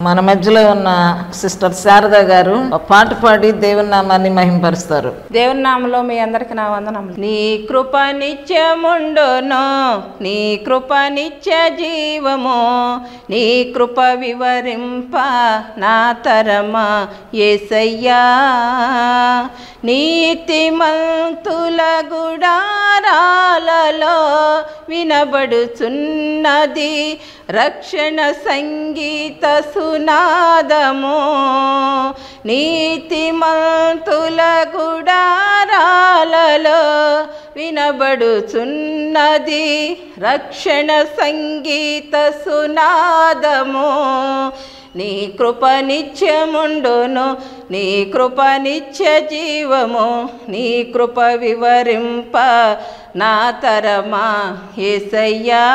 మన మధ్యలో ఉన్న సిస్టర్ శారద గారు ఒక పాట పాడి దేవుని నామాన్ని మహింపరుస్తారు దేవుని నామలో మీ అందరికి నా వందనములు నీ కృప నిత్యముండును నీ కృప నిత్య జీవము నీ కృప వివరింప నా తరమా ఏసయ్యా నీతిమంతుల గుడారాలలో వినబడుచున్నది రక్షణ సంగీత సునాదము నీతిమంతుల గుడారాలలో వినబడుచున్నది రక్షణ సంగీత సునాదము నీ కృప నిత్యముండును నీ కృప నిత్య జీవము నీ కృప వివరింప నా తరమా ఏసయ్యా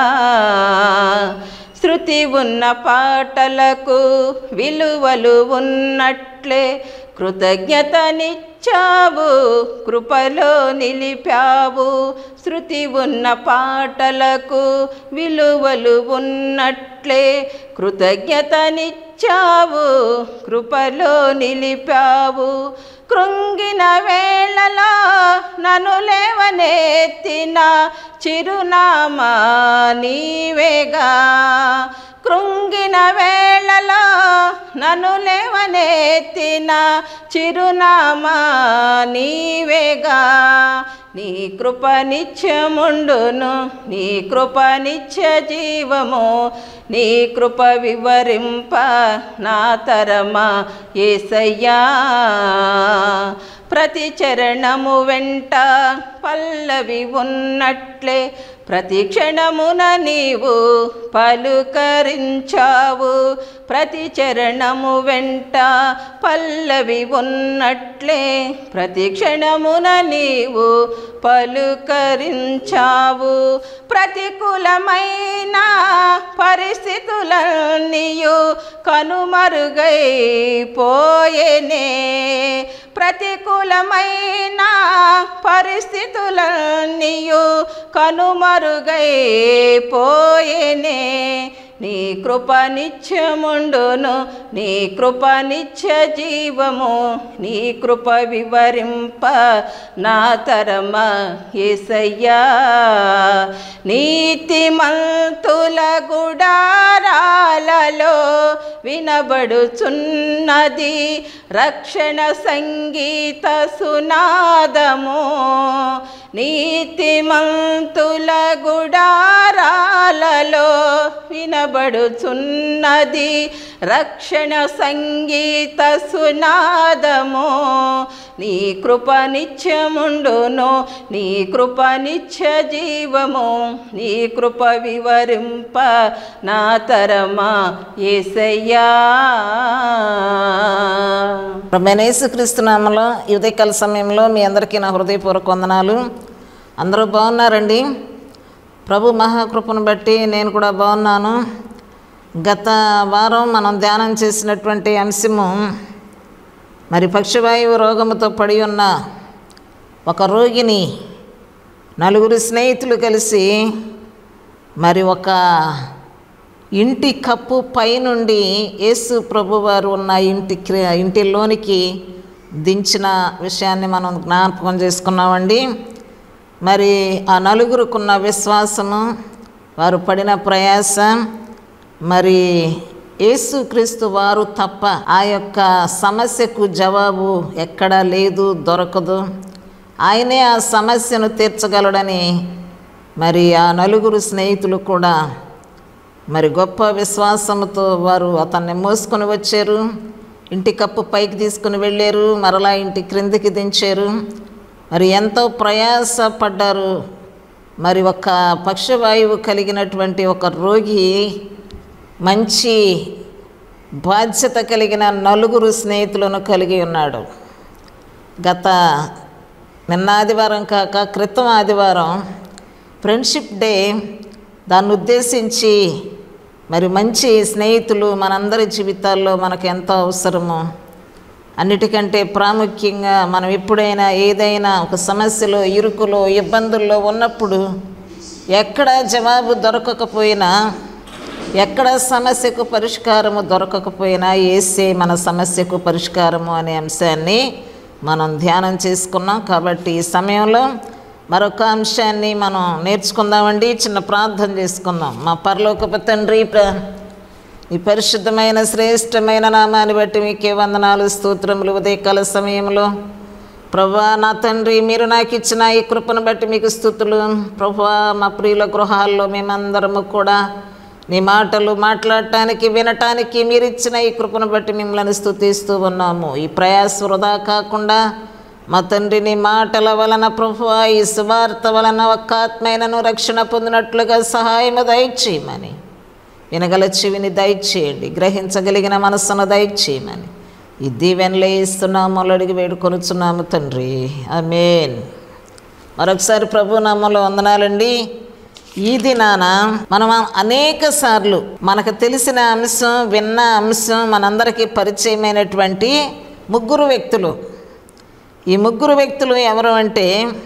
శృతి ఉన్న పాటలకు విలువలు ఉన్నట్లే కృతజ్ఞతనిచ్చావు కృపలో నిలిపావు శృతి ఉన్న పాటలకు విలువలు ఉన్నట్లే కృతజ్ఞతనిచ్చావు కృపలో నిలిపావు కృంగిన వేళలో నన్ను లేవనెత్తిన చిరునామా నీవేగా కృంగిన వేళలో నన్ను లేవనెత్తిన చిరునామా నీవేగా నీ కృప నిత్యముండును నీ కృప నిత్య జీవము నీ కృప వివరింప నా తరమా ఏసయ్యా ప్రతి చరణము వెంట పల్లవి ఉన్నట్లే ప్రతి క్షణమున నీవు పలుకరించావు ప్రతి చరణము వెంట పల్లవి ఉన్నట్లే ప్రతి క్షణమున నీవు పలుకరించావు ప్రతికూలమైన పరిస్థితులన్నీయు కనుమరుగైపోయేనే ప్రతికూలమైన పరిస్థితులన్నీయు కనుమరుగైపోయేనే నీ కృప నిత్యముండును నీ కృప నిత్య జీవము నీ కృప వివరింప నా తరమ ఏసయ్యా నీతిమంతుల గుడారాలలో వినబడుచున్నది రక్షణ సంగీత సునాదము నీతిమంతుల గుడారాలలో వినబడుచున్నది రక్షణ సంగీత సునాదము నీ కృప నిత్యముండును నీ కృప నిత్య జీవము నీ కృప వివరింప నా తరమా ఏసయ్యా క్రీస్తు నామలో ఈ ఉదయకాల సమయంలో మీ అందరికీ నా హృదయపూర్వక వందనాలు అందరూ బాగున్నారండి ప్రభు మహాకృపను బట్టి నేను కూడా బాగున్నాను గత వారం మనం ధ్యానం చేసినటువంటి అంశము మరి పక్షవాయువు రోగముతో పడి ఉన్న ఒక రోగిని నలుగురు స్నేహితులు కలిసి మరి ఒక ఇంటి కప్పు పైనుండి యేసు ప్రభువారు ఉన్న ఇంటి క్రి- ఇంటిలోనికి దించిన విషయాన్ని మనం జ్ఞాపకం చేసుకున్నామండి మరి ఆ నలుగురుకున్న విశ్వాసము వారు పడిన ప్రయాస మరి యేసుక్రీస్తు వారు తప్ప ఆ యొక్క సమస్యకు జవాబు ఎక్కడా లేదు దొరకదు ఆయనే ఆ సమస్యను తీర్చగలడని మరి ఆ నలుగురు స్నేహితులు కూడా మరి గొప్ప విశ్వాసంతో వారు అతన్ని మోసుకొని వచ్చారు ఇంటి కప్పు పైకి తీసుకుని వెళ్ళారు మరలా ఇంటి క్రిందికి దించారు మరి ఎంతో ప్రయాస పడ్డారు మరి ఒక పక్షవాయువు కలిగినటువంటి ఒక రోగి మంచి బాధ్యత కలిగిన నలుగురు స్నేహితులను కలిగి ఉన్నాడు గత నిన్న ఆదివారం కాక క్రితం ఆదివారం ఫ్రెండ్షిప్ డే దాన్ని ఉద్దేశించి మరి మంచి స్నేహితులు మనందరి జీవితాల్లో మనకు ఎంతో అవసరము అన్నిటికంటే ప్రాముఖ్యంగా మనం ఎప్పుడైనా ఏదైనా ఒక సమస్యలో ఇరుకులో ఇబ్బందుల్లో ఉన్నప్పుడు ఎక్కడ జవాబు దొరకకపోయినా ఎక్కడ సమస్యకు పరిష్కారము దొరకకపోయినా ఏసే మన సమస్యకు పరిష్కారము అనే అంశాన్ని మనం ధ్యానం చేసుకున్నాం కాబట్టి ఈ సమయంలో మరొక అంశాన్ని మనం నేర్చుకుందామండి చిన్న ప్రార్థన చేసుకుందాం మా పరలోకపు తండ్రి ప్ర- ఈ పరిశుద్ధమైన శ్రేష్టమైన నామాన్ని బట్టి మీకే వందనాలు స్తోత్రములు ఉదయకాల సమయంలో ప్రభా నా తండ్రి మీరు నాకు ఇచ్చిన ఈ కృపను బట్టి మీకు స్థుతులు ప్రభా మా ప్రియుల గృహాల్లో మేమందరము కూడా నీ మాటలు మాట్లాడటానికి వినటానికి మీరు ఇచ్చిన ఈ కృపను బట్టి మిమ్మల్ని స్థుతిస్తూ ఉన్నాము ఈ ప్రయాస వృధా కాకుండా మా తండ్రి నీ మాటల వలన ప్రభు ఈ సువార్త వలన ఒక్క ఆత్మైనను రక్షణ పొందినట్లుగా సహాయము దయచేయమని వినగల చెవిని దయచేయండి గ్రహించగలిగిన మనస్సును దయచేయమని ఈ దీవెనలే ఇస్తున్నాము అడిగి వేడుకొనుచున్నాము తండ్రి ఆమేన్ మరొకసారి ప్రభు నామంలో వందనాలండి ఈ దినాన మనం అనేక సార్లు మనకు తెలిసిన అంశం విన్న అంశం మనందరికీ పరిచయమైనటువంటి ముగ్గురు వ్యక్తులు ఈ ముగ్గురు వ్యక్తులు ఎవరు అంటే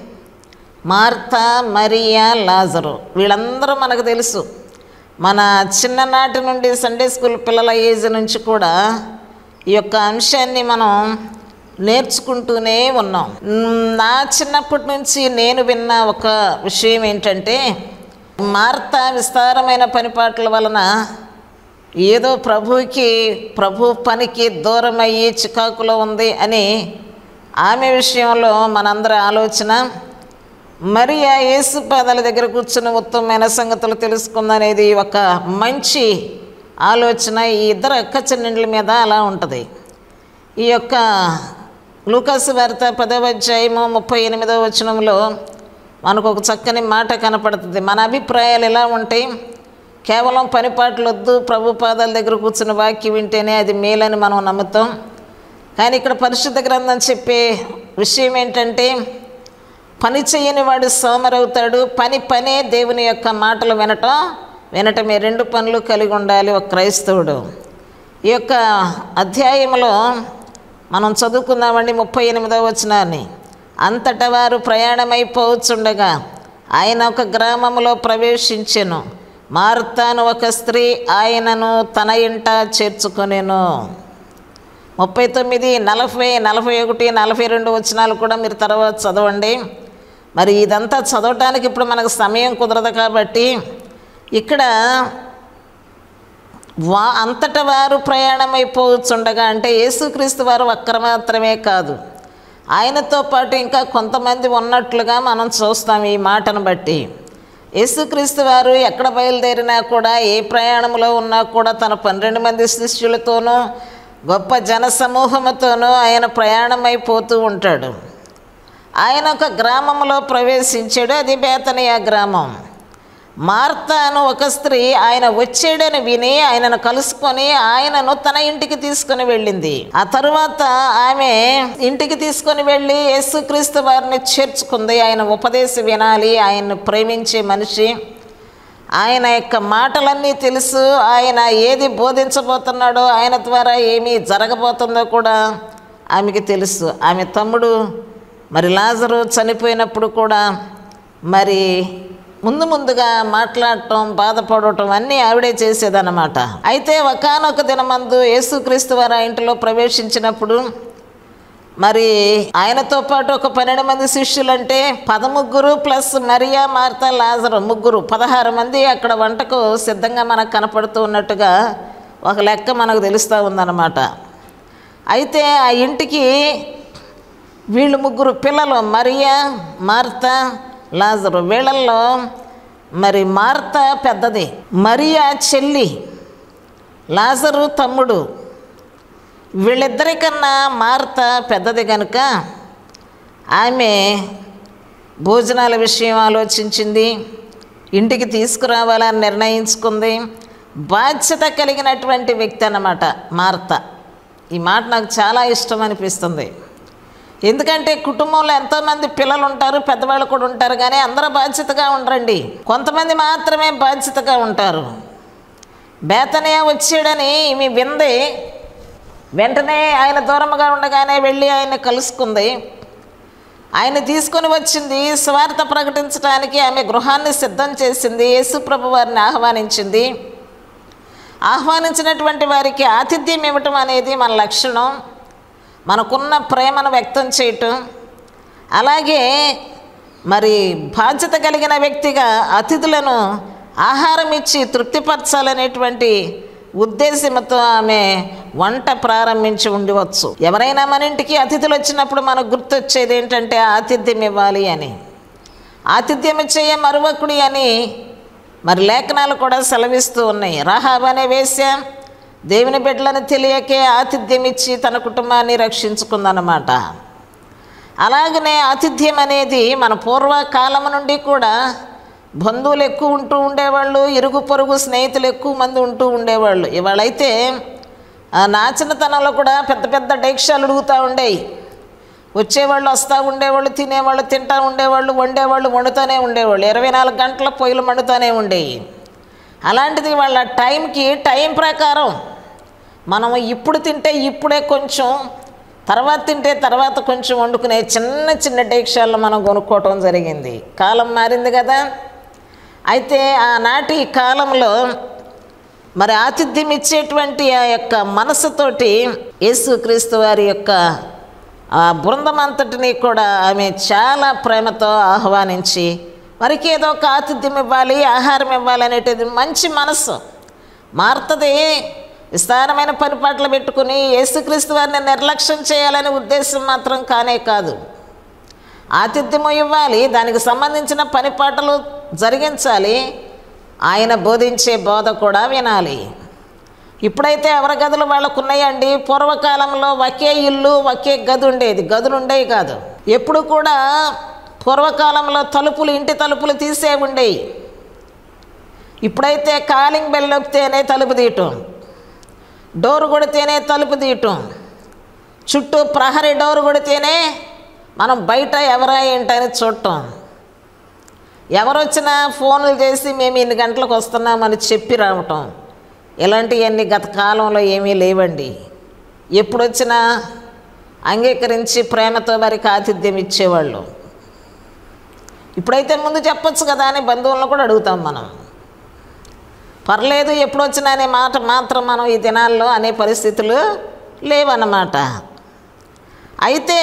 మార్తా మరియా లాజరు వీళ్ళందరూ మనకు తెలుసు మన చిన్ననాటి నుండి సండే స్కూల్ పిల్లల ఏజ్ నుంచి కూడా ఈ యొక్క అంశాన్ని మనం నేర్చుకుంటూనే ఉన్నాం మ్, నా చిన్నప్పటి నుంచి నేను విన్న ఒక విషయం ఏంటంటే మార్త విస్తారమైన పనిపాట్ల వలన ఏదో ప్రభువుకి ప్రభు పనికి దూరం అయ్యి చికాకులో ఉంది అని ఆమె విషయంలో మనందరి ఆలోచన మరి ఆ యేసు పాదాల దగ్గర కూర్చుని ఉత్తమమైన సంగతులు తెలుసుకుందనేది ఒక మంచి ఆలోచన ఈ ఇద్దరు అక్క చెల్లెండ్ల మీద అలా ఉంటుంది ఈ యొక్క లూకాసు వార్త పదవ అధ్యాయము ముప్పై ఎనిమిదవ వచనంలో మనకు ఒక చక్కని మాట కనపడుతుంది మన అభిప్రాయాలు ఎలా ఉంటాయి కేవలం పనిపాట్లు వద్దు ప్రభు పాదాల దగ్గర కూర్చుని వాక్యం వింటేనే అది మేలని మనం నమ్ముతాం కానీ ఇక్కడ పరిశుద్ధ గ్రంథం చెప్పే విషయం ఏంటంటే పని చేయని వాడు సోమరవుతాడు పని పనే దేవుని యొక్క మాటలు వినటం వినటమే రెండు పనులు కలిగి ఉండాలి ఒక క్రైస్తవుడు ఈ యొక్క అధ్యాయంలో మనం చదువుకుందామండి ముప్పై ఎనిమిదవ వచనాన్ని అంతటా వారు ప్రయాణమైపోవచ్చుండగా ఆయన ఒక గ్రామంలో ప్రవేశించెను మార్తాను ఒక స్త్రీ ఆయనను తన ఇంట చేర్చుకొనెను ముప్పై తొమ్మిది నలభై నలభై ఒకటి నలభై రెండు వచనాలు కూడా మీరు తర్వాత చదవండి మరి ఇదంతా చదవటానికి ఇప్పుడు మనకు సమయం కుదరదు కాబట్టి ఇక్కడ వా అంతట వారు ప్రయాణమైపోవచ్చుండగా అంటే యేసుక్రీస్తు వారు ఒక్కరు మాత్రమే కాదు ఆయనతో పాటు ఇంకా కొంతమంది ఉన్నట్లుగా మనం చూస్తాం ఈ మాటను బట్టి యేసుక్రీస్తు వారు ఎక్కడ బయలుదేరినా కూడా ఏ ప్రయాణంలో ఉన్నా కూడా తన పన్నెండు మంది శిష్యులతోనూ గొప్ప జన సమూహముతోనూ ఆయన ప్రయాణమైపోతూ ఉంటాడు ఆయన ఒక గ్రామంలో ప్రవేశించాడు అది బేతనియా గ్రామం మార్తాను ఒక స్త్రీ ఆయన వచ్చాడని విని ఆయనను కలుసుకొని ఆయనను తన ఇంటికి తీసుకొని వెళ్ళింది ఆ తరువాత ఆమె ఇంటికి తీసుకొని వెళ్ళి యేసుక్రీస్తు వారిని చేర్చుకుంది ఆయన ఉపదేశం వినాలి ఆయన్ని ప్రేమించే మనిషి ఆయన యొక్క మాటలన్నీ తెలుసు ఆయన ఏది బోధించబోతున్నాడో ఆయన ద్వారా ఏమి జరగబోతుందో కూడా ఆమెకి తెలుసు ఆమె తమ్ముడు మరి లాజరు చనిపోయినప్పుడు కూడా మరి ముందు ముందుగా మాట్లాడటం బాధపడటం అన్నీ ఆవిడే చేసేదన్నమాట అయితే ఒకానొక దినమందు యేసుక్రీస్తు వారి ఆ ఇంటిలో ప్రవేశించినప్పుడు మరి ఆయనతో పాటు ఒక పన్నెండు మంది శిష్యులంటే పదముగ్గురు ప్లస్ మరియా మార్తా లాజరు ముగ్గురు పదహారు మంది అక్కడ వంటకు సిద్ధంగా మనకు కనపడుతూ ఉన్నట్టుగా ఒక లెక్క మనకు తెలుస్తూ ఉందన్నమాట అయితే ఆ ఇంటికి వీళ్ళు ముగ్గురు పిల్లలు మరియా మార్తా లాజరు వీళ్ళల్లో మరి మార్తా పెద్దది మరియా చెల్లి లాజరు తమ్ముడు వీళ్ళిద్దరికన్నా మార్త పెద్దది కనుక ఆమె భోజనాల విషయం ఆలోచించింది ఇంటికి తీసుకురావాలని నిర్ణయించుకుంది బాధ్యత కలిగినటువంటి వ్యక్తి అన్నమాట మార్త ఈ మాట నాకు చాలా ఇష్టం అనిపిస్తుంది ఎందుకంటే కుటుంబంలో ఎంతోమంది పిల్లలు ఉంటారు పెద్దవాళ్ళు కూడా ఉంటారు కానీ అందరూ బాధ్యతగా ఉండరండి కొంతమంది మాత్రమే బాధ్యతగా ఉంటారు బేతనే వచ్చాడని ఈమె వింది వెంటనే ఆయన దూరముగా ఉండగానే వెళ్ళి ఆయన కలుసుకుంది ఆయన తీసుకొని వచ్చింది స్వార్థ ప్రకటించడానికి ఆమె గృహాన్ని సిద్ధం చేసింది యేసుప్రభు వారిని ఆహ్వానించింది ఆహ్వానించినటువంటి వారికి ఆతిథ్యం ఇవ్వటం అనేది మన లక్షణం మనకున్న ప్రేమను వ్యక్తం చేయటం అలాగే మరి బాధ్యత కలిగిన వ్యక్తిగా అతిథులను ఆహారం ఇచ్చి తృప్తిపరచాలనేటువంటి ఉద్దేశంతో ఆమె వంట ప్రారంభించి ఉండవచ్చు ఎవరైనా మన ఇంటికి అతిథులు వచ్చినప్పుడు మనకు గుర్తొచ్చేది ఏంటంటే ఆతిథ్యం ఇవ్వాలి అని ఆతిథ్యం చేయ మరువకుడి అని మరి లేఖనాలు కూడా సెలవిస్తూ ఉన్నాయి రాహాబ్ అనే వేశ్య దేవుని బిడ్డలను తెలియకే ఆతిథ్యం ఇచ్చి తన కుటుంబాన్ని రక్షించుకుందన్నమాట అలాగనే ఆతిథ్యం అనేది మన పూర్వకాలం నుండి కూడా బంధువులు ఎక్కువ ఉంటూ ఉండేవాళ్ళు ఇరుగు పొరుగు స్నేహితులు ఎక్కువ మంది ఉంటూ ఉండేవాళ్ళు ఇవాళైతే ఆ నాచినతనంలో కూడా పెద్ద పెద్ద డేక్షాలు అడుగుతూ ఉండేవి వచ్చేవాళ్ళు వస్తూ ఉండేవాళ్ళు తినేవాళ్ళు తింటూ ఉండేవాళ్ళు వండేవాళ్ళు వండుతూనే ఉండేవాళ్ళు ఇరవై నాలుగు గంటల పొయ్యిలు మండుతూనే ఉండేవి అలాంటిది వాళ్ళ టైంకి టైం ప్రకారం మనం ఇప్పుడు తింటే ఇప్పుడే కొంచెం తర్వాత తింటే తర్వాత కొంచెం వండుకునే చిన్న చిన్న డేక్షాలను మనం కొనుక్కోవటం జరిగింది కాలం మారింది కదా అయితే ఆనాటి కాలంలో మరి ఆతిథ్యం ఇచ్చేటువంటి ఆ యొక్క మనసుతోటి యేసుక్రీస్తు వారి యొక్క ఆ బృందం అంతటిని కూడా ఆమె చాలా ప్రేమతో ఆహ్వానించి మరికి ఏదో ఒక ఆతిథ్యం ఇవ్వాలి ఆహారం ఇవ్వాలి అనేటిది మంచి మనస్సు మారుతుంది విస్తారమైన పరిపాట్లు పెట్టుకుని యేసుక్రీస్తు వారిని నిర్లక్ష్యం చేయాలనే ఉద్దేశం మాత్రం కానే కాదు ఆతిథ్యము ఇవ్వాలి దానికి సంబంధించిన పనిపాటలు జరిగించాలి ఆయన బోధించే బోధ కూడా వినాలి ఇప్పుడైతే ఎవరి గదులు వాళ్ళకు ఉన్నాయండి పూర్వకాలంలో ఒకే ఇల్లు ఒకే గది ఉండేది గదులు ఉండేవి కాదు ఎప్పుడు కూడా పూర్వకాలంలో తలుపులు ఇంటి తలుపులు తీసే ఉండేవి ఇప్పుడైతే కాలింగ్ బెల్ నొక్కితేనే తలుపు తీయటం డోర్ కొడితేనే తలుపు తీయటం చుట్టూ ప్రహరీ డోర్ కొడితేనే మనం బయట ఎవరా ఏంటని చూడటం ఎవరు వచ్చినా ఫోన్లు చేసి మేము ఇన్ని గంటలకు వస్తున్నామని చెప్పి రావటం ఇలాంటివన్నీ గత కాలంలో ఏమీ లేవండి ఎప్పుడు వచ్చినా అంగీకరించి ప్రేమతో వారికి ఆతిథ్యం ఇచ్చేవాళ్ళు ఇప్పుడైతే ముందు చెప్పొచ్చు కదా అని బంధువులను కూడా అడుగుతాం మనం పర్లేదు ఎప్పుడు వచ్చినా అనే మాట మాత్రం మనం ఈ దినాల్లో అనే పరిస్థితులు లేవన్నమాట అయితే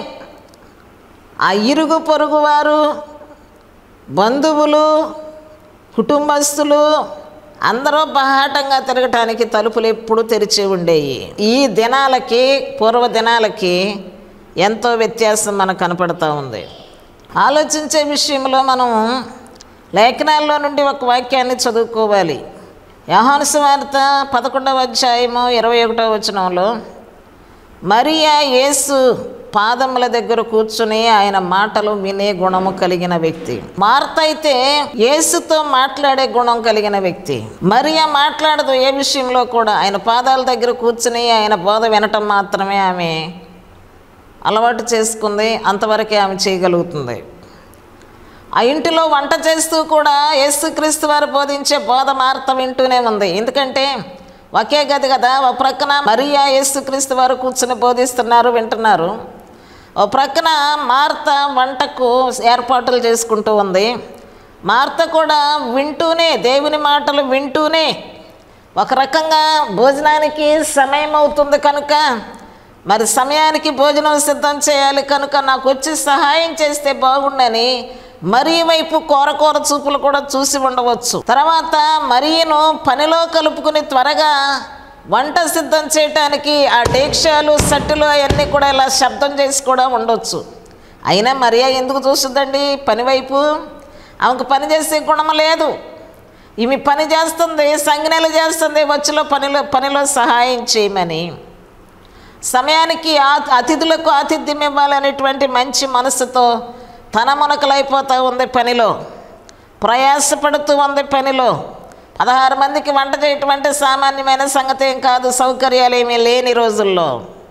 ఆ ఇరుగు పొరుగు వారు బంధువులు కుటుంబస్తులు అందరూ బహాటంగా తిరగటానికి తలుపులు ఎప్పుడు తెరిచి ఉండేవి ఈ దినాలకి పూర్వ దినాలకి ఎంతో వ్యత్యాసం మనకు కనపడుతూ ఉంది ఆలోచించే విషయంలో మనం లేఖనాల్లో నుండి ఒక వాక్యాన్ని చదువుకోవాలి యోహాను సువార్త పదకొండవ అధ్యాయము ఇరవై ఒకటవ వచనంలో మరియా యేసు పాదముల దగ్గర కూర్చుని ఆయన మాటలు వినే గుణము కలిగిన వ్యక్తి మార్త అయితే యేసుతో మాట్లాడే గుణం కలిగిన వ్యక్తి మరియా మాట్లాడదు ఏ విషయంలో కూడా ఆయన పాదాల దగ్గర కూర్చుని ఆయన బోధ వినటం మాత్రమే ఆమె అలవాటు చేసుకుంది అంతవరకే ఆమె చేయగలుగుతుంది ఆ ఇంటిలో వంట చేస్తూ కూడా యేసుక్రీస్తు వారు బోధించే బోధ మార్త వింటూనే ఉంది ఎందుకంటే ఒకే గది కదా ఒక ప్రక్కన మరియా యేసుక్రీస్తు వారు కూర్చుని బోధిస్తున్నారు వింటున్నారు ఓ ప్రక్కన మార్త వంటకు ఏర్పాట్లు చేసుకుంటూ ఉంది మార్త కూడా వింటూనే దేవుని మాటలు వింటూనే ఒక రకంగా భోజనానికి సమయం అవుతుంది కనుక మరి సమయానికి భోజనం సిద్ధం చేయాలి కనుక నాకు వచ్చి సహాయం చేస్తే బాగుండని మరీ వైపు కూర కూర చూపులు కూడా చూసి ఉండవచ్చు తర్వాత మరియను పనిలో కలుపుకుని త్వరగా వంట సిద్ధం చేయటానికి ఆ డేక్షాలు సట్టులు అవన్నీ కూడా ఇలా శబ్దం చేసి కూడా ఉండొచ్చు అయినా మరియా ఎందుకు చూస్తుందండి పని వైపు ఆమెకు పని చేసే గుణం లేదు ఈమె పని చేస్తుంది సంజ్ఞలు చేస్తుంది వచ్చిలో పనిలో పనిలో సహాయం చేయమని సమయానికి ఆ- అతిథులకు ఆతిథ్యం ఇవ్వాలనేటువంటి మంచి మనసుతో తన మునకలైపోతూ ఉంది పనిలో ప్రయాసపడుతూ ఉంది పనిలో పదహారు మందికి వంట చేయటం అంటే సామాన్యమైన సంగతి ఏం కాదు సౌకర్యాలు ఏమీ లేని రోజుల్లో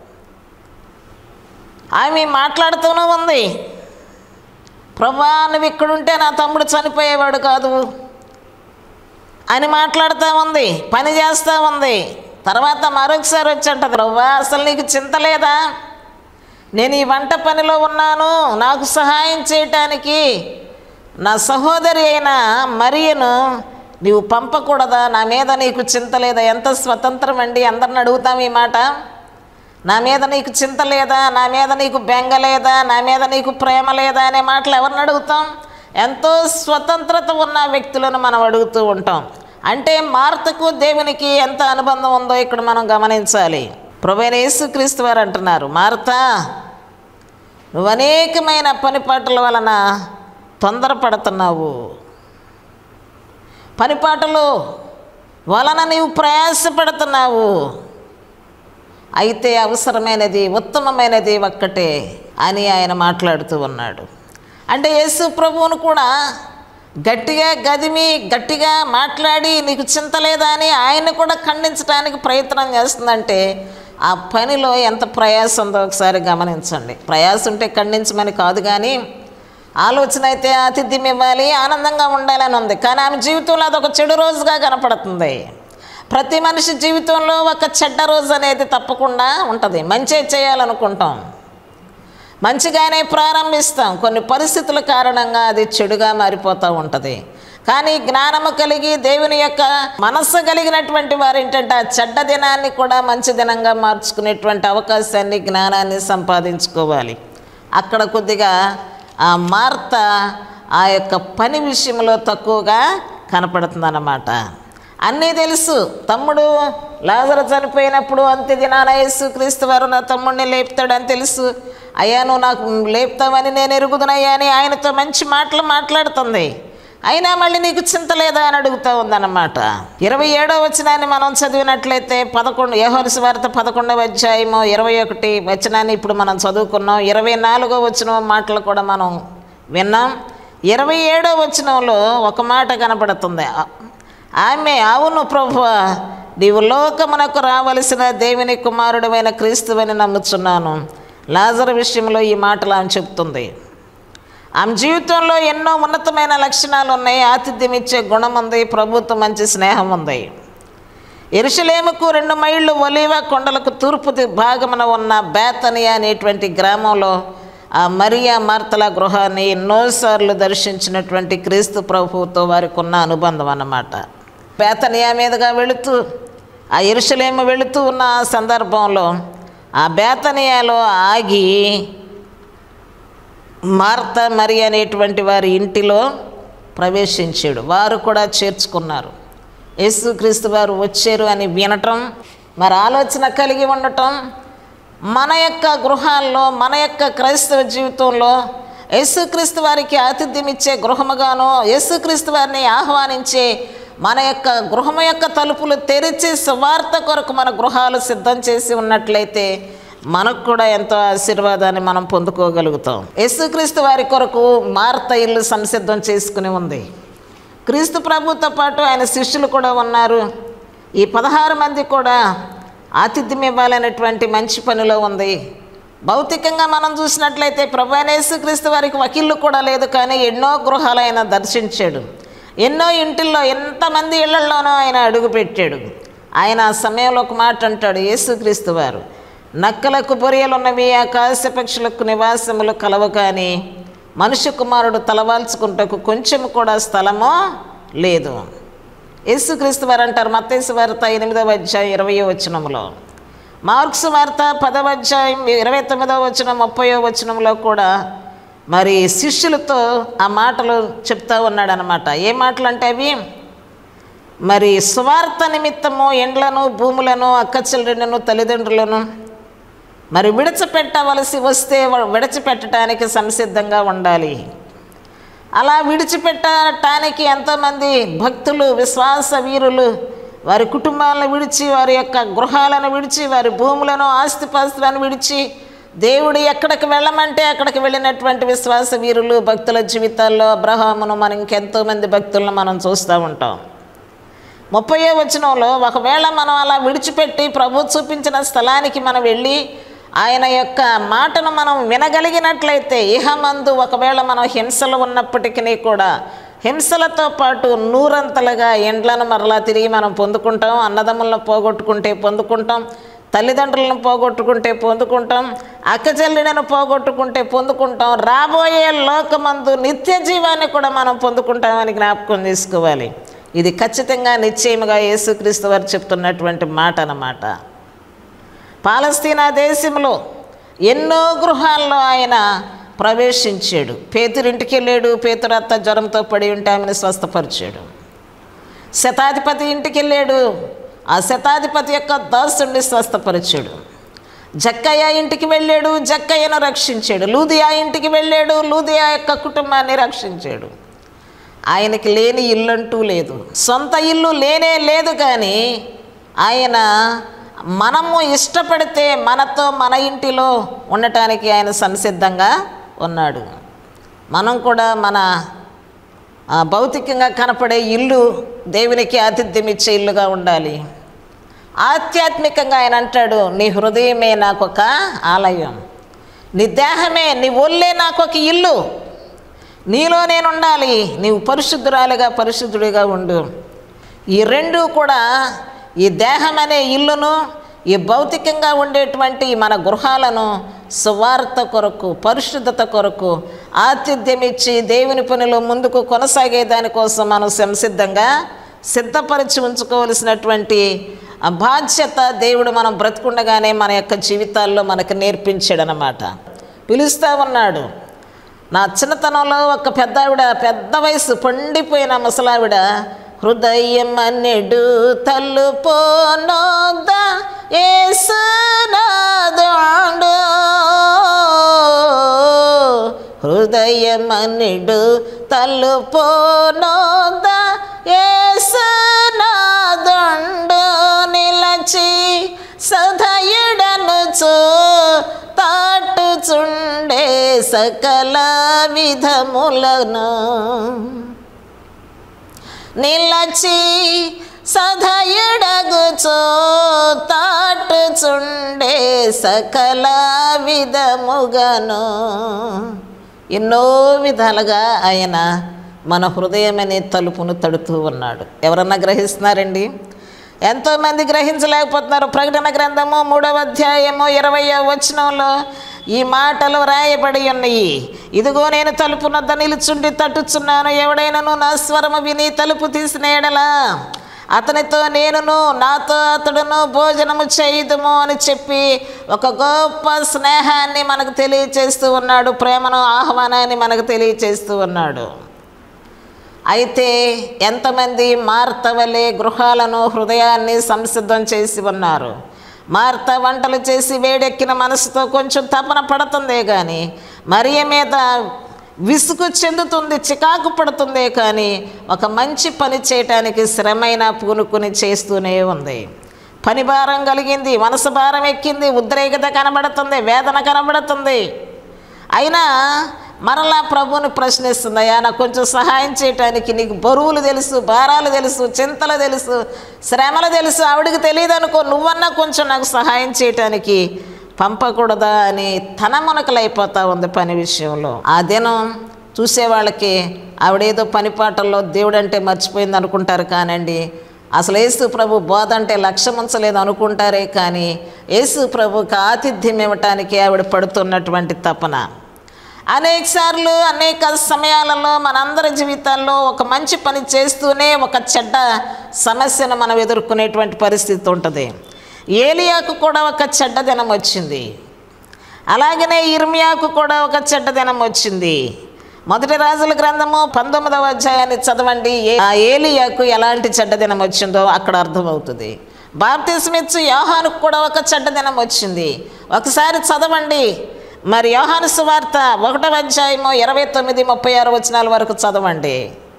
ఆమె మాట్లాడుతూనే ఉంది ప్రభా నువ్వు ఇక్కడుంటే నా తమ్ముడు చనిపోయేవాడు కాదు అని మాట్లాడుతూ ఉంది పని చేస్తూ ఉంది తర్వాత మరొకసారి వచ్చి అంటది రవ్వా అసలు నీకు చింత లేదా నేను ఈ వంట పనిలో ఉన్నాను నాకు సహాయం చేయటానికి నా సహోదరి అయిన మరియను నీవు పంపకూడదా నా మీద నీకు చింత లేదా ఎంత స్వతంత్రం అండి అందరిని అడుగుతాం ఈ మాట నా మీద నీకు చింత లేదా నా మీద నీకు బెంగ లేదా నా మీద నీకు ప్రేమ లేదా అనే మాటలు ఎవరిని అడుగుతాం ఎంతో స్వతంత్రత ఉన్న వ్యక్తులను మనం అడుగుతూ ఉంటాం అంటే మార్తకు దేవునికి ఎంత అనుబంధం ఉందో ఇక్కడ మనం గమనించాలి ప్రభైన యేసుక్రీస్తు వారు అంటున్నారు మార్తా నువ్వు అనేకమైన పనిపాటల వలన తొందరపడుతున్నావు పనిపాటలు వలన నీవు ప్రయాసపడుతున్నావు అయితే అవసరమైనది ఉత్తమమైనది ఒక్కటే అని ఆయన మాట్లాడుతూ ఉన్నాడు అంటే యేసు ప్రభువును కూడా గట్టిగా గదిమి గట్టిగా మాట్లాడి నీకు చింత లేదా అని ఆయన్ని కూడా ఖండించడానికి ప్రయత్నం చేస్తుందంటే ఆ పనిలో ఎంత ప్రయాసం ఉందో ఒకసారి గమనించండి ప్రయాసం ఉంటే ఖండించమని కాదు కానీ ఆలోచన అయితే ఆతిథ్యం ఇవ్వాలి ఆనందంగా ఉండాలని ఉంది కానీ ఆమె జీవితంలో అదొక చెడు రోజుగా కనపడుతుంది ప్రతి మనిషి జీవితంలో ఒక చెడ్డ రోజు అనేది తప్పకుండా ఉంటుంది మంచి చేయాలనుకుంటాం మంచిగానే ప్రారంభిస్తాం కొన్ని పరిస్థితుల కారణంగా అది చెడుగా మారిపోతూ ఉంటుంది కానీ జ్ఞానము కలిగి దేవుని యొక్క మనస్సు కలిగినటువంటి వారు ఏంటంటే ఆ చెడ్డ దినాన్ని కూడా మంచి దినంగా మార్చుకునేటువంటి అవకాశాన్ని జ్ఞానాన్ని సంపాదించుకోవాలి అక్కడ కొద్దిగా ఆ మార్త ఆ యొక్క పని విషయంలో తక్కువగా కనపడుతుందన్నమాట అన్నీ తెలుసు తమ్ముడు లాజరు చనిపోయినప్పుడు అంత్య దినాన యేసు క్రీస్తు వారు నా తమ్ముడిని లేపుతాడని తెలుసు అయ్యా నువ్వు నాకు లేపుతావని నేను ఎరుగుదునయ్యా అని ఆయనతో మంచి మాటలు మాట్లాడుతుంది అయినా మళ్ళీ నీకు చింత లేదా అని అడుగుతూ ఉందన్నమాట ఇరవై ఏడో వచనాన్ని మనం చదివినట్లయితే పదకొండు యహోరసు వార్త పదకొండవ అధ్యాయము ఇరవై ఒకటి వచనాన్ని ఇప్పుడు మనం చదువుకున్నాం ఇరవై నాలుగో వచనం మాటలు కూడా మనం విన్నాం ఇరవై ఏడో వచనంలో ఒక మాట కనపడుతుంది ఆమె అవును ప్రభు నీవు లోకమునకు రావలసిన దేవుని కుమారుడమైన క్రీస్తువని నమ్ముచున్నాను లాజర్ విషయంలో ఈ మాటలు ఆమె చెప్తుంది ఆమె జీవితంలో ఎన్నో ఉన్నతమైన లక్షణాలు ఉన్నాయి ఆతిథ్యం ఇచ్చే గుణం ఉంది ప్రభుత్వం మంచి స్నేహం ఉంది ఎరుసలేముకు రెండు మైళ్ళు ఒలివ కొండలకు తూర్పు ది- భాగమున ఉన్న బేతనియా అనేటువంటి గ్రామంలో ఆ మరియా మార్తల గృహాన్ని ఎన్నోసార్లు దర్శించినటువంటి క్రీస్తు ప్రభువుతో వారికి ఉన్న అనుబంధం అన్నమాట బేతనియా మీదుగా వెళుతూ ఆ ఎరుసలేము వెళుతూ ఉన్న ఆ సందర్భంలో ఆ బేతనియాలో ఆగి మార్త మరి అనేటువంటి వారి ఇంటిలో ప్రవేశించాడు వారు కూడా చేర్చుకున్నారు యేసుక్రీస్తు వారు వచ్చారు అని వినటం మరి ఆలోచన కలిగి ఉండటం మన యొక్క గృహాల్లో మన యొక్క క్రైస్తవ జీవితంలో యేసుక్రీస్తు వారికి ఆతిథ్యం ఇచ్చే గృహముగాను యేసుక్రీస్తు వారిని ఆహ్వానించే మన యొక్క గృహం యొక్క తలుపులు తెరిచి సువార్త కొరకు మన గృహాలు సిద్ధం చేసి ఉన్నట్లయితే మనకు కూడా ఎంతో ఆశీర్వాదాన్ని మనం పొందుకోగలుగుతాం యేసుక్రీస్తు వారి కొరకు మార్త ఇల్లు సంసిద్ధం చేసుకుని ఉంది క్రీస్తు ప్రభుతో పాటు ఆయన శిష్యులు కూడా ఉన్నారు ఈ పదహారు మంది కూడా ఆతిథ్యం ఇవ్వాలనేటువంటి మంచి పనిలో ఉంది భౌతికంగా మనం చూసినట్లయితే ప్రభు అయిన యేసుక్రీస్తు వారికి వకీళ్ళు కూడా లేదు కానీ ఎన్నో గృహాలు ఆయన దర్శించాడు ఎన్నో ఇంటిల్లో ఎంతమంది ఇళ్లలోనో ఆయన అడుగుపెట్టాడు ఆయన ఆ సమయంలో ఒక మాట అంటాడు యేసుక్రీస్తు వారు నక్కలకు బొరియలున్నవి ఆకాశ పక్షులకు నివాసములు కలవు కానీ మనుష్య కుమారుడు తలవాల్చుకుంటకు కొంచెం కూడా స్థలమో లేదు యేసుక్రీస్తు వారు అంటారు మత్తేసు వార్త ఎనిమిదవ అధ్యాయం ఇరవయో వచనంలో మార్క్స్ వార్త పదవ అధ్యాయం ఇరవై తొమ్మిదవ వచనం ముప్పయో వచనంలో కూడా మరి శిష్యులతో ఆ మాటలు చెప్తా ఉన్నాడు అనమాట ఏ మాటలు అంటే అవి మరి సువార్త నిమిత్తము ఎండ్లను భూములను అక్కచెల్లెలను తల్లిదండ్రులను మరి విడిచిపెట్టవలసి వస్తే వా- విడిచిపెట్టడానికి సంసిద్ధంగా ఉండాలి అలా విడిచిపెట్టడానికి ఎంతోమంది భక్తులు విశ్వాస వీరులు వారి కుటుంబాలను విడిచి వారి యొక్క గృహాలను విడిచి వారి భూములను ఆస్తిపాస్తులను విడిచి దేవుడు ఎక్కడికి వెళ్ళమంటే అక్కడికి వెళ్ళినటువంటి విశ్వాస వీరులు భక్తుల జీవితాల్లో అబ్రహామును మనం ఇంకెంతోమంది భక్తులను మనం చూస్తూ ఉంటాం ముప్పయో వచనంలో ఒకవేళ మనం అలా విడిచిపెట్టి ప్రభు చూపించిన స్థలానికి మనం వెళ్ళి ఆయన యొక్క మాటను మనం వినగలిగినట్లయితే ఇహమందు ఒకవేళ మనం హింసలు ఉన్నప్పటికీ కూడా హింసలతో పాటు నూరంతలుగా ఎండ్లను మరలా తిరిగి మనం పొందుకుంటాం అన్నదమ్ములను పోగొట్టుకుంటే పొందుకుంటాం తల్లిదండ్రులను పోగొట్టుకుంటే పొందుకుంటాం అక్కచెల్లినను పోగొట్టుకుంటే పొందుకుంటాం రాబోయే లోకమందు నిత్య జీవాన్ని కూడా మనం పొందుకుంటామని జ్ఞాపకం తీసుకోవాలి ఇది ఖచ్చితంగా నిశ్చయముగా యేసుక్రీస్తు వారు చెప్తున్నటువంటి మాట అన్నమాట పాలస్తీనా దేశంలో ఎన్నో గృహాల్లో ఆయన ప్రవేశించాడు పేతురింటికి వెళ్ళాడు పేతురత్త జ్వరంతో పడి ఉంటే ఆమెను స్వస్థపరిచాడు శతాధిపతి ఇంటికి వెళ్ళాడు ఆ శతాధిపతి యొక్క దాసుడిని స్వస్థపరిచాడు జక్కయ్య ఇంటికి వెళ్ళాడు జక్కయ్యను రక్షించాడు లూదియా ఇంటికి వెళ్ళాడు లూదియా యొక్క కుటుంబాన్ని రక్షించాడు ఆయనకి లేని ఇల్లంటూ లేదు సొంత ఇల్లు లేనే లేదు కానీ ఆయన మనము ఇష్టపడితే మనతో మన ఇంటిలో ఉండటానికి ఆయన సంసిద్ధంగా ఉన్నాడు మనం కూడా మన ఆ, భౌతికంగా కనపడే ఇల్లు దేవునికి ఆతిథ్యం ఇచ్చే ఇల్లుగా ఉండాలి ఆధ్యాత్మికంగా ఆయన అంటాడు నీ హృదయమే నాకొక ఆలయం నీ దేహమే నీ ఒళ్ళే నాకొక ఇల్లు నీలో నేను ఉండాలి నీవు పరిశుద్ధురాలిగా పరిశుద్ధుడిగా ఉండు ఈ రెండు కూడా ఈ దేహం అనే ఇల్లును ఈ భౌతికంగా ఉండేటువంటి మన గృహాలను సువార్త కొరకు పరిశుద్ధత కొరకు ఆతిథ్యం ఇచ్చి దేవుని పనిలో ముందుకు కొనసాగే దానికోసం మనం సంసిద్ధంగా సిద్ధపరిచి ఉంచుకోవలసినటువంటి ఆ బాధ్యత దేవుడు మనం బ్రతుకుండగానే మన యొక్క జీవితాల్లో మనకు నేర్పించాడనమాట పిలుస్తూ ఉన్నాడు నా చిన్నతనంలో ఒక పెద్ద ఆవిడ పెద్ద వయసు పండిపోయిన ముసలావిడ హృదయం అన్నెడు తల్లుపోనోద ఏసునాదుండు హృదయం అన్నెడు తల్లుపోనోద ఏసునాదుండు నిలచి సదయుడను చూ తాటుచుండే సకల విధములను నిలచి సదయుడగుచో తాటుచుండే సకల విధముగను ఎన్నో విధాలుగా ఆయన మన హృదయం అనే తలుపును తడుతూ ఉన్నాడు ఎవరన్నా గ్రహిస్తున్నారండి ఎంతోమంది గ్రహించలేకపోతున్నారు ప్రకటన గ్రంథము మూడవ అధ్యాయము ఇరవయో వచనంలో ఈ మాటలు రాయబడి ఉన్నాయి ఇదిగో నేను తలుపు నద్ద నిలుచుండి తట్టుచున్నాను ఎవడైనను నా స్వరము విని తలుపు తీసిన ఎడలా అతనితో నేనును నాతో అతడును భోజనము చేయుదుము అని చెప్పి ఒక గొప్ప స్నేహాన్ని మనకు తెలియచేస్తూ ఉన్నాడు ప్రేమను ఆహ్వానాన్ని మనకు తెలియచేస్తూ ఉన్నాడు అయితే ఎంతమంది మార్త వలె గృహాలను హృదయాన్ని సంసిద్ధం చేసి ఉన్నారు మార్త వంటలు చేసి వేడెక్కిన మనసుతో కొంచెం తపన పడుతుందే కానీ మరియ మీద విసుగు చెందుతుంది చికాకు పడుతుందే కానీ ఒక మంచి పని చేయటానికి శ్రమైన పూనుకుని చేస్తూనే ఉంది పని భారం కలిగింది మనసు భారం ఎక్కింది ఉద్రేకత కనబడుతుంది వేదన కనబడుతుంది అయినా మరలా ప్రభువుని ప్రశ్నిస్తుందయ్యా నాకు కొంచెం సహాయం చేయటానికి నీకు బరువులు తెలుసు భారాలు తెలుసు చింతలు తెలుసు శ్రమలు తెలుసు ఆవిడికి తెలియదు అనుకో నువ్వన్నా కొంచెం నాకు సహాయం చేయటానికి పంపకూడదా అని తన మునకలైపోతా ఉంది పని విషయంలో ఆ దినం చూసే వాళ్ళకి ఆవిడేదో పని పాటల్లో దేవుడు అంటే మర్చిపోయింది అనుకుంటారు కానండి అసలు యేసు ప్రభు బోధ అంటే లక్ష్యం ఉంచలేదు అనుకుంటారే కానీ యేసు ప్రభుకి ఆతిథ్యం ఇవ్వటానికి ఆవిడ పడుతున్నటువంటి తపన అనేక సార్లు అనేక సమయాలలో మనందరి జీవితాల్లో ఒక మంచి పని చేస్తూనే ఒక చెడ్డ సమస్యను మనం ఎదుర్కొనేటువంటి పరిస్థితి ఉంటుంది ఏలియాకు కూడా ఒక చెడ్డ దినం వచ్చింది అలాగనే ఇర్మియాకు కూడా ఒక చెడ్డ దినం వచ్చింది మొదటి రాజుల గ్రంథము పంతొమ్మిదవ అధ్యాయాన్ని చదవండి ఏ- ఆ ఏలియాకు ఎలాంటి చెడ్డ దినం వచ్చిందో అక్కడ అర్థమవుతుంది బాప్తిస్మిచ్చు యోహానుకు కూడా ఒక చెడ్డ దినం వచ్చింది ఒకసారి చదవండి మరి యోహాను సువార్త ఒకటవ అధ్యాయము ఇరవై తొమ్మిది ముప్పై ఆరు వచనాల వరకు చదవండి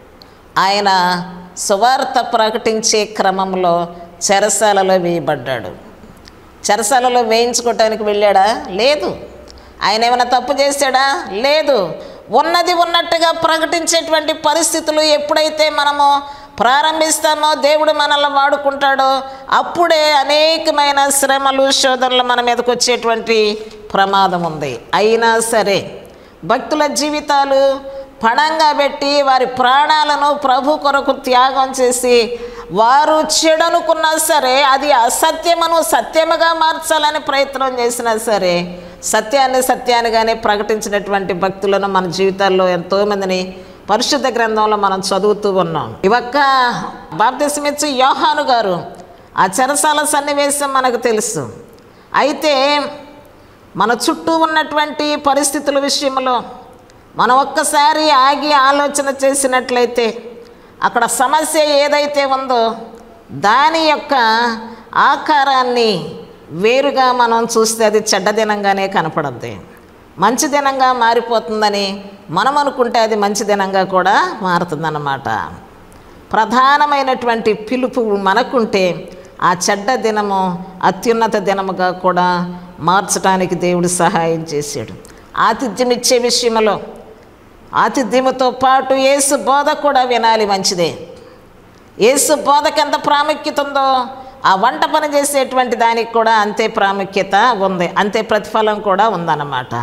ఆయన సువార్త ప్రకటించే క్రమంలో చెరసాలలో వేయబడ్డాడు చెరసాలలో వేయించుకోవటానికి వెళ్ళాడా లేదు ఆయన ఏమైనా తప్పు చేశాడా లేదు ఉన్నది ఉన్నట్టుగా ప్రకటించేటువంటి పరిస్థితులు ఎప్పుడైతే మనము ప్రారంభిస్తామో దేవుడు మనల్ని వాడుకుంటాడో అప్పుడే అనేకమైన శ్రమలు శోధనలు మన మీదకి వచ్చేటువంటి ప్రమాదం ఉంది అయినా సరే భక్తుల జీవితాలు పణంగా పెట్టి వారి ప్రాణాలను ప్రభు కొరకు త్యాగం చేసి వారు చెడనుకున్నా సరే అది అసత్యమును సత్యముగా మార్చాలని ప్రయత్నం చేసినా సరే సత్యాన్ని సత్యానిగానే ప్రకటించినటువంటి భక్తులను మన జీవితాల్లో ఎంతోమందిని పరిశుద్ధ గ్రంథంలో మనం చదువుతూ ఉన్నాం ఈ ఒక్క బాప్తిసమిచ్చి యోహాను గారు ఆ చెరసాల సన్నివేశం మనకు తెలుసు అయితే మన చుట్టూ ఉన్నటువంటి పరిస్థితుల విషయంలో మనం ఒక్కసారి ఆగి ఆలోచన చేసినట్లయితే అక్కడ సమస్య ఏదైతే ఉందో దాని యొక్క ఆకారాన్ని వేరుగా మనం చూస్తే అది చెడ్డ దినంగానే కనపడద్ది మంచి దినంగా మారిపోతుందని మనం అనుకుంటే అది మంచి దినంగా కూడా మారుతుందన్నమాట ప్రధానమైనటువంటి పిలుపు మనకుంటే ఆ చెడ్డ దినము అత్యున్నత దినముగా కూడా మార్చడానికి దేవుడు సహాయం చేశాడు ఆతిథ్యం ఇచ్చే విషయంలో ఆతిథ్యముతో పాటు యేసు బోధ కూడా వినాలి మంచిదే యేసు బోధకి ఎంత ప్రాముఖ్యత ఉందో ఆ వంట పని చేసేటువంటి దానికి కూడా అంతే ప్రాముఖ్యత ఉంది అంతే ప్రతిఫలం కూడా ఉందన్నమాట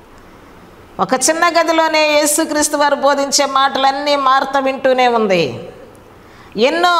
ఒక చిన్న గదిలోనే యేసుక్రీస్తు వారు బోధించే మాటలన్నీ మార్త వింటూనే ఉంది ఎన్నో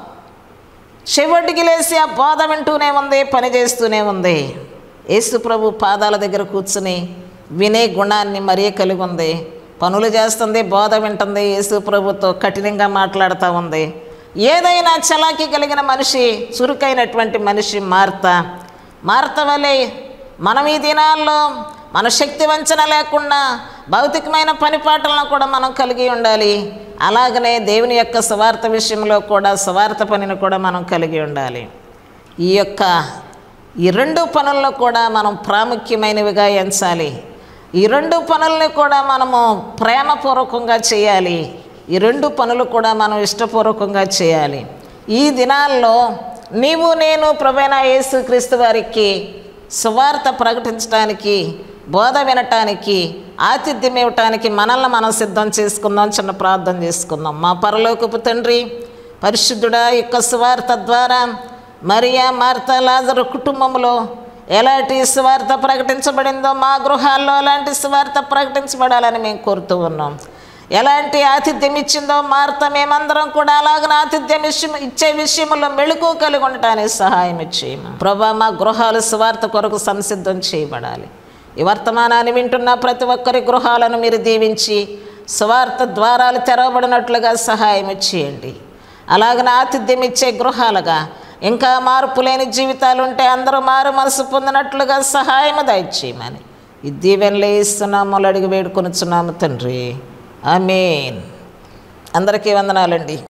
చెవటికి లేసి ఆ బోధ వింటూనే ఉంది పని చేస్తూనే ఉంది యేసు ప్రభు పాదాల దగ్గర కూర్చుని వినే గుణాన్ని మరీ కలిగి ఉంది పనులు చేస్తుంది బోధ వింటుంది యేసు ప్రభుతో కఠినంగా మాట్లాడుతూ ఉంది ఏదైనా చలాకి కలిగిన మనిషి చురుకైనటువంటి మనిషి మార్త మార్త వలె మనం ఈ దినాల్లో మన శక్తి వంచన లేకుండా భౌతికమైన పనిపాటలను కూడా మనం కలిగి ఉండాలి అలాగనే దేవుని యొక్క స్వార్థ విషయంలో కూడా స్వార్థ పనిని కూడా మనం కలిగి ఉండాలి ఈ యొక్క ఈ రెండు పనుల్లో కూడా మనం ప్రాముఖ్యమైనవిగా ఎంచాలి ఈ రెండు పనుల్ని కూడా మనము ప్రేమపూర్వకంగా చేయాలి ఈ రెండు పనులు కూడా మనం ఇష్టపూర్వకంగా చేయాలి ఈ దినాల్లో నీవు నేను ప్రభైన యేసు క్రీస్తు వారికి సువార్త ప్రకటించడానికి బోధ వినటానికి ఆతిథ్యం ఇవ్వటానికి మనల్ని మనం సిద్ధం చేసుకుందాం చిన్న ప్రార్థన చేసుకుందాం మా పరలోకపు తండ్రి పరిశుద్ధుడా ఈ యొక్క సువార్త ద్వారా మరియా మార్త లాజరు కుటుంబంలో ఎలాంటి సువార్త ప్రకటించబడిందో మా గృహాల్లో అలాంటి సువార్త ప్రకటించబడాలని మేము కోరుతూ ఉన్నాం ఎలాంటి ఆతిథ్యం ఇచ్చిందో మార్త మేమందరం కూడా అలాగన ఆతిథ్యం విషయం ఇచ్చే విషయంలో మెళుకు కలిగి ఉండటానికి సహాయం ఇచ్చేయము ప్రభా మా గృహాలు సువార్త కొరకు సంసిద్ధం చేయబడాలి ఈ వర్తమానాన్ని వింటున్న ప్రతి ఒక్కరి గృహాలను మీరు దీవించి సువార్త ద్వారాలు తెరవబడినట్లుగా సహాయం ఇచ్చేయండి అలాగన ఆతిథ్యం ఇచ్చే గృహాలుగా ఇంకా మార్పు లేని జీవితాలు ఉంటే అందరూ మారు మనసు పొందినట్లుగా సహాయము దయచేయమని ఈ దీవెనలు ఇస్తున్నాము అడిగి వేడుకొనుచున్నాము తండ్రి ఆమేన్ అందరికీ వందనాలండి